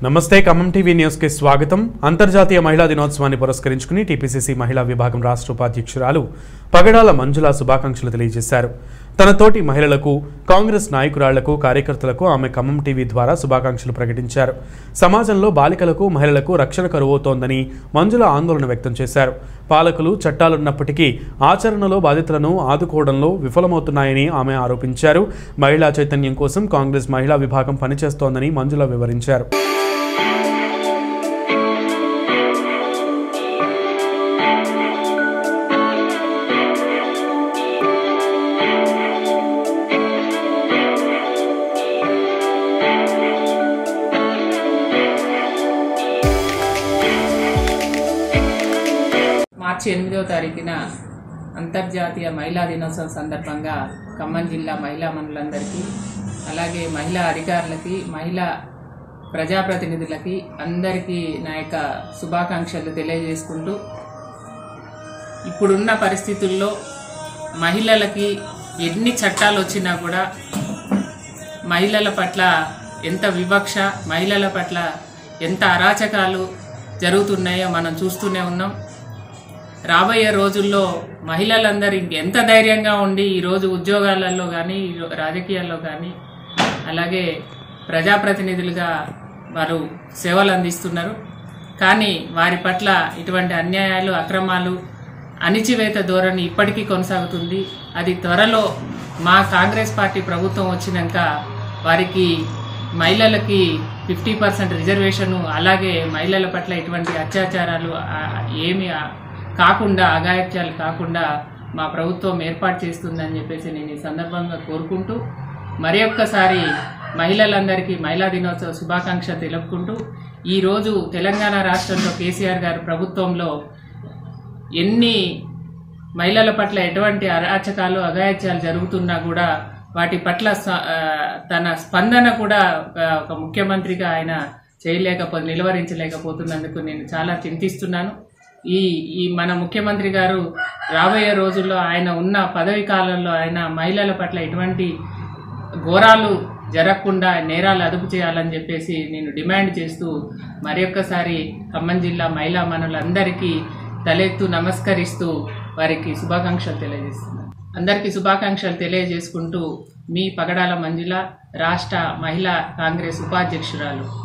నమస్తే Khammam TV news కి స్వాగతం అంతర్జాతీయ మహిళా దినోత్సవాన్ని పురస్కరించుకుని టీపీసీసీ మహిళా విభాగం రాష్ట్ర ఉపాధ్యక్షురాలు పగడాల మంజుల శుభాకాంక్షలు తెలియజేశారు తన తోటి మహిళలకు కాంగ్రెస్ నాయకురాళ్లకు కార్యకర్తలకు ఆమె ఖమ్మం టీవీ ద్వారా శుభాకాంక్షలు ప్రకటించారు సమాజంలో బాలికలకు మహిళలకు రక్షణ కరువవుతోందని మంజుల ఆందోళన వ్యక్తం చేశారు పాలకులు చట్టాలున్నప్పటికీ ఆచరణలో బాధితులను ఆదుకోవడంలో విఫలమవుతున్నాయని ఆమె ఆరోపించారు మహిళా చైతన్యం కోసం కాంగ్రెస్ మహిళా విభాగం పనిచేస్తోందని మంజుల వివరించారు మార్చి ఎనిమిదవ తారీఖున అంతర్జాతీయ మహిళా దినోత్సవం సందర్భంగా ఖమ్మం జిల్లా మహిళా మనులందరికీ అలాగే మహిళా అధికారులకి మహిళా ప్రజాప్రతినిధులకి అందరికీ నా యొక్క శుభాకాంక్షలు తెలియజేసుకుంటూ ఇప్పుడున్న పరిస్థితుల్లో మహిళలకి ఎన్ని చట్టాలు వచ్చినా కూడా మహిళల పట్ల ఎంత వివక్ష మహిళల పట్ల ఎంత అరాచకాలు జరుగుతున్నాయో మనం చూస్తూనే ఉన్నాం రాబోయే రోజుల్లో మహిళలందరూ ఇంకెంత ధైర్యంగా ఉండి ఈరోజు ఉద్యోగాలలో కానీ రాజకీయాల్లో కానీ అలాగే ప్రజాప్రతినిధులుగా వారు సేవలు అందిస్తున్నారు కానీ వారి పట్ల ఇటువంటి అన్యాయాలు అక్రమాలు అణిచివేత ధోరణి ఇప్పటికీ కొనసాగుతుంది అది త్వరలో మా కాంగ్రెస్ పార్టీ ప్రభుత్వం వచ్చినాక వారికి మహిళలకి ఫిఫ్టీ పర్సెంట్ రిజర్వేషను అలాగే మహిళల పట్ల ఇటువంటి అత్యాచారాలు ఆ, ఏమి ఆ, కాకుండా అగాయత్యాలు కాకుండా మా ప్రభుత్వం ఏర్పాటు చేస్తుందని చెప్పేసి నేను ఈ సందర్భంగా కోరుకుంటూ మరి ఒక్కసారి మహిళలందరికీ మహిళా దినోత్సవ శుభాకాంక్ష తెలుపుకుంటూ ఈరోజు తెలంగాణ రాష్ట్రంలో కేసీఆర్ గారి ప్రభుత్వంలో ఎన్ని మహిళల పట్ల ఎటువంటి అరాచకాలు అగాయత్యాలు జరుగుతున్నా కూడా వాటి పట్ల స- ఆ, తన స్పందన కూడా ఒక- ఒక ముఖ్యమంత్రిగా ఆయన చేయలేకపో నిలువరించలేకపోతున్నందుకు నేను చాలా చింతిస్తున్నాను ఈ ఈ మన ముఖ్యమంత్రి గారు రాబోయే రోజుల్లో ఆయన ఉన్న పదవి కాలంలో ఆయన మహిళల పట్ల ఎటువంటి ఘోరాలు జరగకుండా నేరాలు అదుపు చేయాలని చెప్పేసి నేను డిమాండ్ చేస్తూ మరి ఒక్కసారి ఖమ్మం జిల్లా మహిళా మనులందరికీ తలెత్తు నమస్కరిస్తూ వారికి శుభాకాంక్షలు తెలియజేస్తున్నాను అందరికీ శుభాకాంక్షలు తెలియజేసుకుంటూ మీ పగడాల మంజుల రాష్ట్ర మహిళా కాంగ్రెస్ ఉపాధ్యక్షురాలు